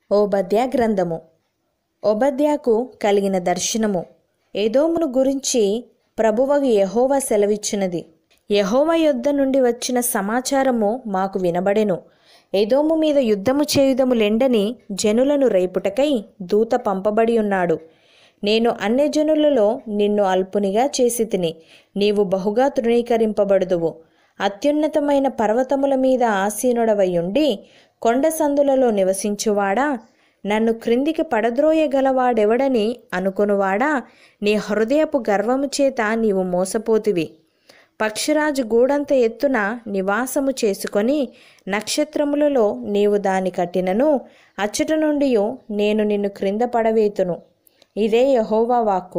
ఓబద్యా గ్రంథము ఓబద్యాకు కలిగిన దర్శనము ఏదోమును గురించి ప్రభువగు యెహోవా సెలవిచ్చినది యెహోవా యొద్ద నుండి వచ్చిన సమాచారము మాకు వినబడెను ఏదోము మీద యుద్ధము చేయుదము లెండని జనులను రేపుటకై దూత పంపబడి ఉన్నాడు నేను అన్యజనులలో నిన్ను అల్పునిగా చేసి తిని నీవు బహుగా తృణీకరింపబడుదువు అత్యున్నతమైన పర్వతముల మీద ఆసీనుడవయుండి కొండ సందులలో నివసించువాడా నన్ను క్రిందికి పడద్రోయగలవాడెవడని అనుకొనువాడా నీ హృదయపు గర్వము చేత నీవు మోసపోతివి పక్షిరాజు గూడంత ఎత్తున నివాసము చేసుకొని నక్షత్రములలో నీవు దాని కట్టినను అచ్చట నుండి నేను నిన్ను క్రింద పడవేతును ఇదే యహోవా వాక్కు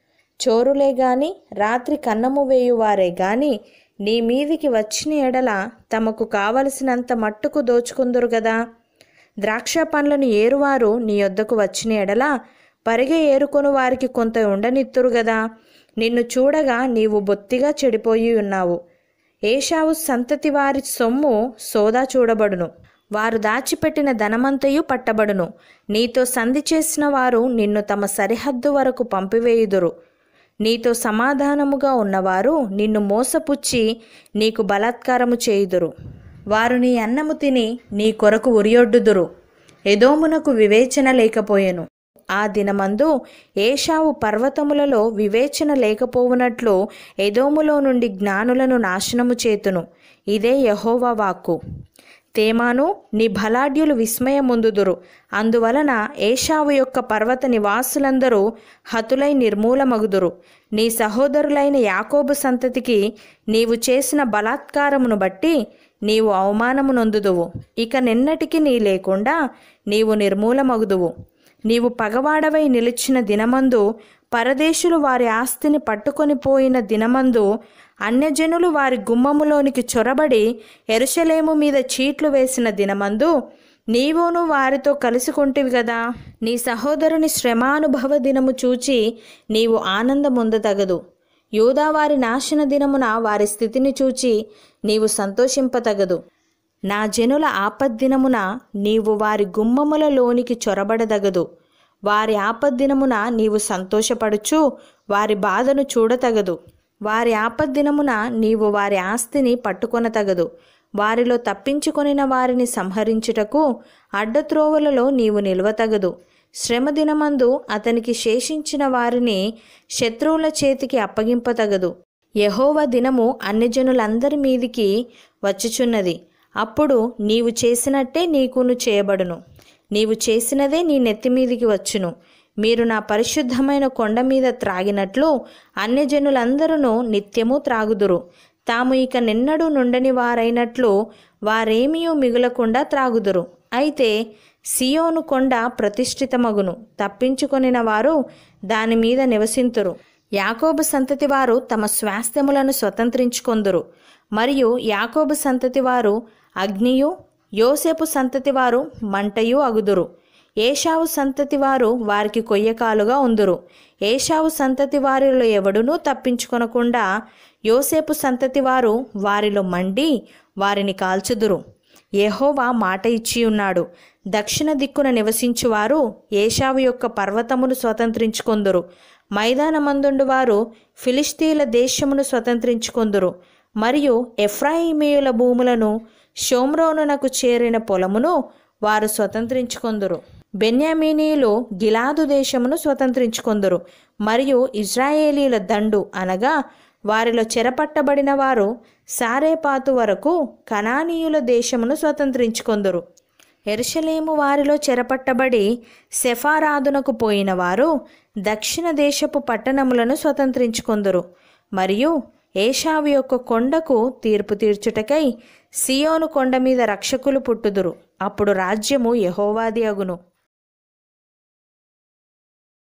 చోరులే గాని రాత్రి కన్నము వేయువారే గాని నీ మీదికి వచ్చిన ఎడల తమకు కావలసినంత మట్టుకు దోచుకుందురు గదా ద్రాక్ష పండ్లను ఏరువారు నీ యొద్దకు వచ్చిన ఎడల పరిగె ఏరుకొని వారికి కొంత ఉండనిత్తురు గదా నిన్ను చూడగా నీవు బొత్తిగా చెడిపోయి ఉన్నావు ఏషావు సంతతి వారి సొమ్ము సోదా చూడబడును వారు దాచిపెట్టిన ధనమంతయు పట్టబడును నీతో సంధి చేసిన వారు నిన్ను తమ సరిహద్దు వరకు పంపివేయుదురు నీతో సమాధానముగా ఉన్నవారు నిన్ను మోసపుచ్చి నీకు బలాత్కారము చేయుదురు వారు నీ అన్నము తిని నీ కొరకు ఉరియొడ్డుదురు ఎదోమునకు వివేచన లేకపోయెను ఆ దినమందు ఏషావు పర్వతములలో వివేచన లేకపోవునట్లు ఎదోములో నుండి జ్ఞానులను నాశనము చేతును ఇదే యహోవా వాక్కు తేమాను నీ బలాఢ్యులు విస్మయముందుదురు అందువలన ఏషావు యొక్క పర్వత నివాసులందరూ హతులై నిర్మూలమగుదురు నీ సహోదరులైన యాకోబు సంతతికి నీవు చేసిన బలాత్కారమును బట్టి నీవు అవమానము నొందుదువు ఇక నిన్నటికి నీ లేకుండా నీవు నిర్మూలమగుదువు నీవు పగవాడవై నిలిచిన దినమందు పరదేశులు వారి ఆస్తిని పట్టుకొని పోయిన దినమందు అన్యజనులు వారి గుమ్మములోనికి చొరబడి ఎరుషలేము మీద చీట్లు వేసిన దినమందు నీవును వారితో కలుసుకుంటివి కదా నీ సహోదరుని శ్రమానుభవ దినము చూచి నీవు ఆనందముందతగదు యూదా వారి నాశన దినమున వారి స్థితిని చూచి నీవు సంతోషింపతగదు నా జనుల ఆపద్దినమున నీవు వారి గుమ్మములలోనికి చొరబడదగదు వారి ఆపద్దినమున నీవు సంతోషపడుచు వారి బాధను చూడతగదు వారి ఆపద్దినమున నీవు వారి ఆస్తిని పట్టుకొనతగదు వారిలో తప్పించుకొనిన వారిని సంహరించుటకు అడ్డత్రోవలలో నీవు నిల్వతగదు శ్రమ దినమందు అతనికి శేషించిన వారిని శత్రువుల చేతికి అప్పగింపతగదు యహోవ దినము అన్యజనులందరి మీదికి వచ్చుచున్నది అప్పుడు నీవు చేసినట్టే నీకును చేయబడును నీవు చేసినదే నీ నెత్తి మీదికి వచ్చును మీరు నా పరిశుద్ధమైన కొండ మీద త్రాగినట్లు అన్యజనులందరూ నిత్యము త్రాగుదురు తాము ఇక నిన్నడు నుండని వారైనట్లు వారేమియూ మిగులకుండా త్రాగుదురు అయితే సియోను కొండ ప్రతిష్ఠితమగును తప్పించుకొనిన వారు దాని మీద నివసింతురు యాకోబు సంతతి వారు తమ స్వాస్థ్యములను స్వతంత్రించుకొందురు మరియు యాకోబు సంతతి వారు అగ్నియు యోసేపు సంతతి వారు మంటయు అగుదురు ఏషావు సంతతి వారు వారికి కొయ్యకాలుగా ఉందురు ఏషావు సంతతి వారిలో ఎవడునూ తప్పించుకొనకుండా యోసేపు సంతతి వారు వారిలో మండి వారిని కాల్చుదురు యెహోవా మాట ఇచ్చి ఉన్నాడు దక్షిణ దిక్కున నివసించువారు ఏషావు యొక్క పర్వతమును స్వతంత్రించుకొందురు మైదానమందుండు వారు ఫిలిస్తీన్ల దేశమును స్వతంత్రించుకొందురు మరియు ఎఫ్రాయిమీయుల భూములను షోమ్రోనునకు చేరిన పొలమును వారు స్వతంత్రించుకొందురు బెన్యామీనీయులు గిలాదు దేశమును స్వతంత్రించుకొందురు మరియు ఇజ్రాయేలీల దండు అనగా వారిలో చెరపట్టబడిన వారు సారేపాతు వరకు కనానీయుల దేశమును స్వతంత్రించుకొందురు ఎరుషలేము వారిలో చెరపట్టబడి సెఫారాదునకు పోయిన వారు దక్షిణ దేశపు పట్టణములను స్వతంత్రించుకొందురు మరియు ఏషావు యొక్క కొండకు తీర్పు తీర్చుటకై సియోను కొండ మీద రక్షకులు పుట్టుదురు అప్పుడు రాజ్యము యహోవాది అగును